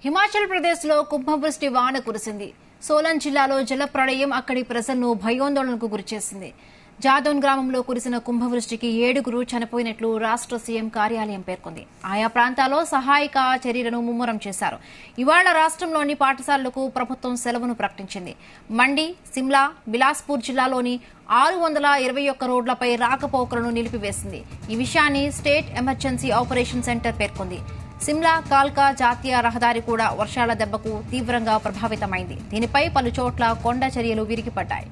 హిమాచల్ ప్రదేశ్ లో కుంభవృష్టి వాన కురిసింది సోలన్ జిల్లాలో జలప్రళయం అక్కడి ప్రజలను భయోందోళనకు గురిచేసింది జాదోన్ గ్రామంలో కురిసిన కుంభవృష్టికి ఏడుగురు చనిపోయినట్లు రాష్ట్ర సీఎం కార్యాలయం పేర్కొంది ఆయా ప్రాంతాల్లో సహాయక చర్యలను ముమ్మరం చేశారు ఇవాళ రాష్ట్రంలోని పాఠశాలలకు ప్రభుత్వం సెలవును ప్రకటించింది మండి సిమ్లా బిలాస్పూర్ జిల్లాలోని ఆరు వందల ఇరవై ఒక్క రోడ్లపై రాకపోకలను నిలిపివేసింది ఈ విషయాన్ని స్టేట్ ఎమర్జెన్సీ ఆపరేషన్ సెంటర్ పేర్కొంది సిమ్లా కాల్కా జాతీయ రహదారి కూడా వర్షాల దెబ్బకు తీవ్రంగా ప్రభావితమైంది దీనిపై పలు చోట్ల కొండ చర్యలు విరిగిపడ్డాయి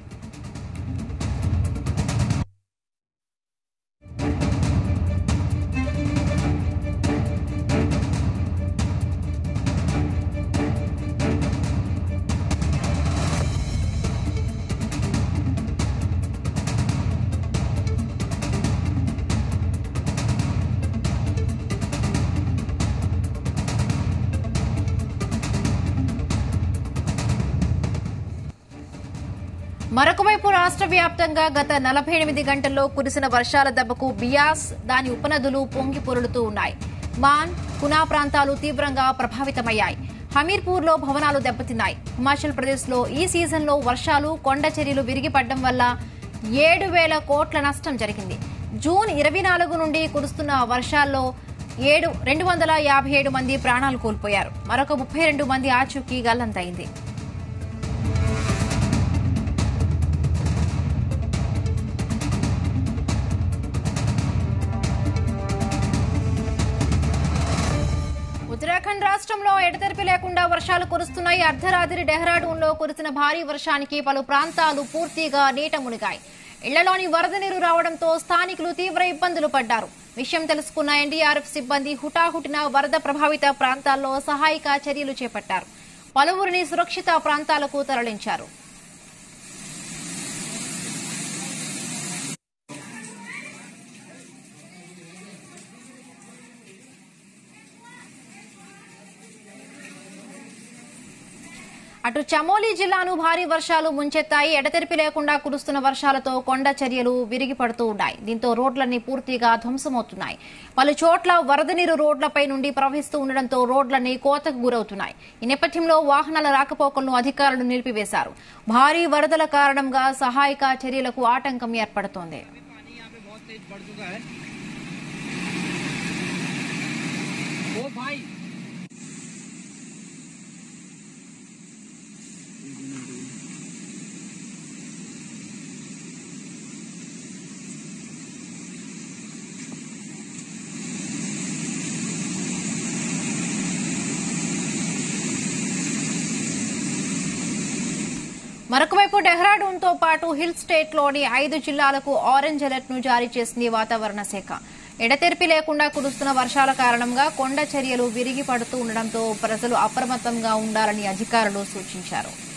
మరొకవైపు రాష్ట్ర వ్యాప్తంగా గత నలభై ఎనిమిది గంటల్లో కురిసిన వర్షాల దెబ్బకు బియాస్ దాని ఉపనదులు పొంగి పొరులుతూ ఉన్నాయి మాన్ కునా ప్రాంతాలు తీవ్రంగా ప్రభావితమయ్యాయి హమీర్పూర్లో భవనాలు దెబ్బతిన్నాయి హిమాచల్ ప్రదేశ్లో ఈ సీజన్లో వర్షాలు కొండ చర్యలు విరిగిపడడం వల్ల ఏడు వేల కోట్ల నష్టం జరిగింది జూన్ ఇరవై నాలుగు నుండి కురుస్తున్న వర్షాల్లో ఏడు రెండు వందల యాభై ఏడు మంది ప్రాణాలు కోల్పోయారు మరొక ముప్పై రెండు మంది ఆచూకీ గల్లంతైంది ఉత్తరాఖండ్ రాష్ట్రంలో ఎడతెరిపి లేకుండా వర్షాలు కురుస్తున్నాయి అర్ధరాత్రి డెహ్రాడూన్లో కురిసిన భారీ వర్షానికి పలు ప్రాంతాలు పూర్తిగా నీట మునిగాయి ఇళ్లలోని వరద నీరు రావడంతో స్థానికులు తీవ్ర ఇబ్బందులు పడ్డారు విషయం తెలుసుకున్న ఎన్డీఆర్ఎఫ్ సిబ్బంది హుటాహుటిన వరద ప్రభావిత ప్రాంతాల్లో సహాయక చర్యలు చేపట్టారు పలువురిని సురక్షిత ప్రాంతాలకు తరలించారు అటు చమోలి జిల్లాను భారీ వర్షాలు ముంచెత్తాయి ఎడతెరిపి లేకుండా కురుస్తున్న వర్షాలతో కొండ చర్యలు విరిగి పడుతూ ఉన్నాయి దీంతో రోడ్లన్నీ పూర్తిగా ధ్వంసమవుతున్నాయి పలు చోట్ల వరద నీరు రోడ్లపై నుండి ప్రవహిస్తూ ఉండడంతో రోడ్లన్నీ కోతకు గురవుతున్నాయి ఈ నేపథ్యంలో వాహనాల రాకపోకలను అధికారులు నిలిపివేశారు భారీ వరదల కారణంగా సహాయక చర్యలకు ఆటంకం ఏర్పడుతోంది पानी यहाँ पे बहुत तेज बढ़ चुका है ओ भाई మరొకవైపు డెహ్రాడూన్ తో పాటు హిల్ స్టేట్ లోని ఐదు జిల్లాలకు ఆరెంజ్ అలర్ట్ ను జారీ చేసింది వాతావరణ శాఖ ఎడతెరిపి లేకుండా కురుస్తున్న వర్షాల కారణంగా కొండ చర్యలు విరిగి పడుతూ ఉండడంతో ప్రజలు అప్రమత్తంగా ఉండాలని అధికారులు సూచించారు